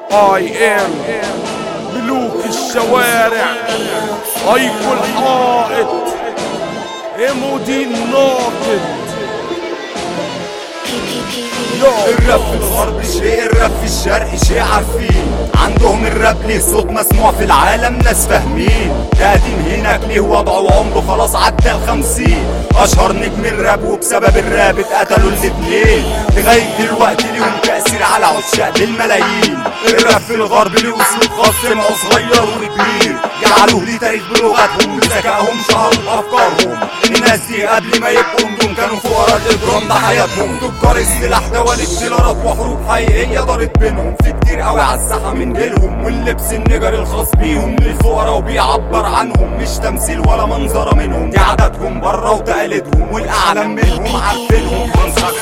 اي ام ملوك الشوارع ايكو الحائط امودي الناقد الراب في الغرب شيء الراب في الشرق شيء عارفين عندهم الراب ليه صوت مسموع في العالم ناس فاهمين ده قديم هناك ليه وضعه وعمره خلاص عدى الخمسين اشهر نجم الراب وبسبب الراب اتقتلوا الاتنين لغاية دلوقتي ليهم تأثير على عشاق بالملايين الراب في الغرب ليه اسلوب خاص سمعه صغير وكبير جعلوه ليه تاريخ بلغتهم بذكائهم شهروا بافكارهم الناس دي قبل ما يبقوا نجوم كانوا فقراء الاجرام ده حياتهم تجار السلاح دوالي دولارات وحروب حقيقيه دارت بينهم في كتير قوي على الساحه من جيلهم واللبس النجري الخاص بيهم للفقراء وبيعبر عنهم مش تمثيل ولا منظره منهم دي عاداتهم بره وتقاليدهم والاعلام منهم عارفينهم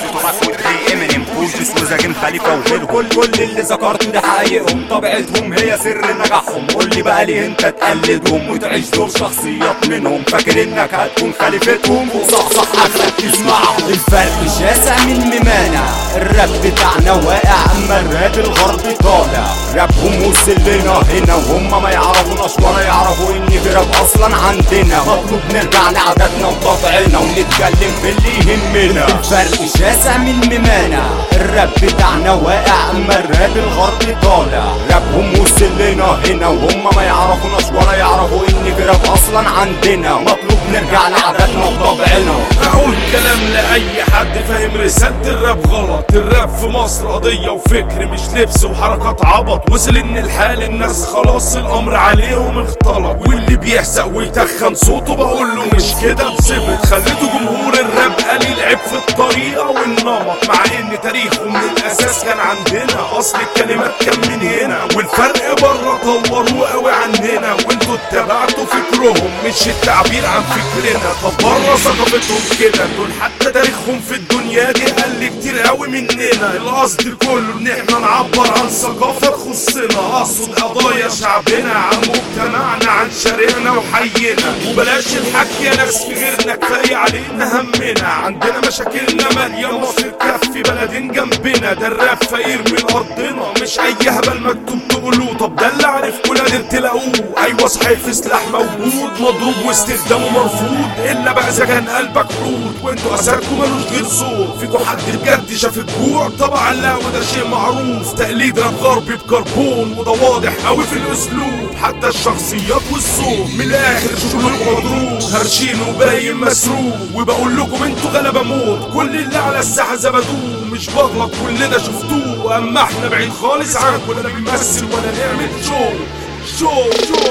امينيم كوجس وزاجن خليفه وغيرهم كل كل اللي ذكرته ده حقايقهم طبيعتهم هي سر نجاحهم قول لي بقى ليه انت تقلدهم وتعيش دور شخصيات منهم فاكر انك هتكون خليفتهم وصحصح اخرك تسمعهم الفرق شاسع من ممانع الراب بتاعنا واقع اما الراب الغربي طالع رابهم وصل لنا هنا وهم ما يعرفوناش ولا يعرفوا ان في راب اصلا عندنا مطلوب نرجع لعاداتنا وطبعنا ونتكلم في اللي يهمنا الفرق شاسع من ممانع الراب بتاعنا واقع اما الراب الغربي طالع رابهم وصل لنا هنا وهم ما يعرفوناش ولا يعرفوا ان في راب اصلا عندنا مطلوب نرجع لعاداتنا وطبعنا اقول كلام لاي حد فاهم رسالة الراب غلط الراب في مصر قضية وفكر مش لبس وحركات عبط وصل ان الحال الناس خلاص الامر عليهم اختلط واللي بيحزق ويتخن صوته بقول له مش كده بثبت خليته جمهور الراب قليل عيب في الطريقة والنمط مع ان تاريخه من الاساس كان عندنا اصل الكلمات كان من هنا والفرق بره طوروه قوي عننا وانتوا اتبعتوا فكرهم مش التعبير عن فكرنا طب بره ثقافتهم كده دول حتى تاريخهم في الدنيا دي قل كتير قوي مننا القصد كله ان احنا نعبر عن ثقافة تخصنا اقصد قضايا شعبنا عن مجتمعنا عن شارعنا وحينا وبلاش الحكي يا ناس في غيرنا كفاية علينا همنا عندنا مشاكلنا مالية مصر تكفي بلدين جنبنا ده الراب فقير من ارضنا مش اي هبل مكتوب تقولوه طب ده اللي عارفكوا لازم تلاقوه ايوه صحيح في سلاح موجود مضروب واستخدامه مرفوض الا بقى اذا كان قلبك رود وانتوا اثركم ملوش غير صوت فيكوا حد بجد شاف الجوع طبعا لا وده شيء معروف تقليد راب غربي بكربون وده واضح قوي في الاسلوب حتى الشخصيات والصوت من الاخر شغل مضروب هرشين وباين مسروق وبقول لكم انتوا غلبة موت كل اللي على الساحه زبدوه مش بغلط كلنا شفتوه اما احنا بعيد خالص عنكم لا بنمثل ولا نعمل شو شو شو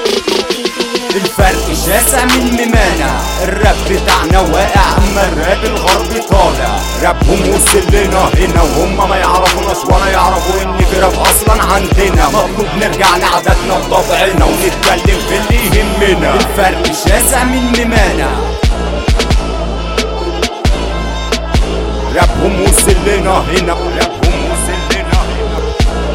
الفرق شاسع من ممانع الراب بتاعنا واقع اما الراب الغربي طالع رابهم وصل لنا هنا وهم ما يعرفوناش ولا يعرفوا ان في راب اصلا عندنا مطلوب نرجع لعاداتنا وطبعنا ونتكلم في اللي يهمنا الفرق شاسع من ممانع رابهم وصل لنا هنا رابهم وصل لنا هنا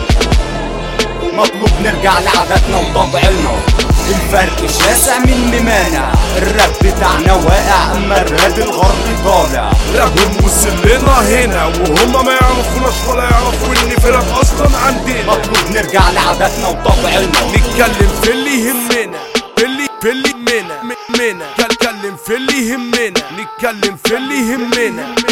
مطلوب نرجع لعاداتنا وطبعنا الفرق شاسع من ممانع الراب بتاعنا واقع اما الراب الغربي طالع رابهم وصل لنا هنا وهم ما يعرفوناش ولا يعرفوا ان في راب اصلا عندنا مطلوب نرجع لعاداتنا وطبعنا نتكلم في اللي يهمنا في اللي في اللي يهمنا م- منا نتكلم في اللي يهمنا نتكلم في اللي يهمنا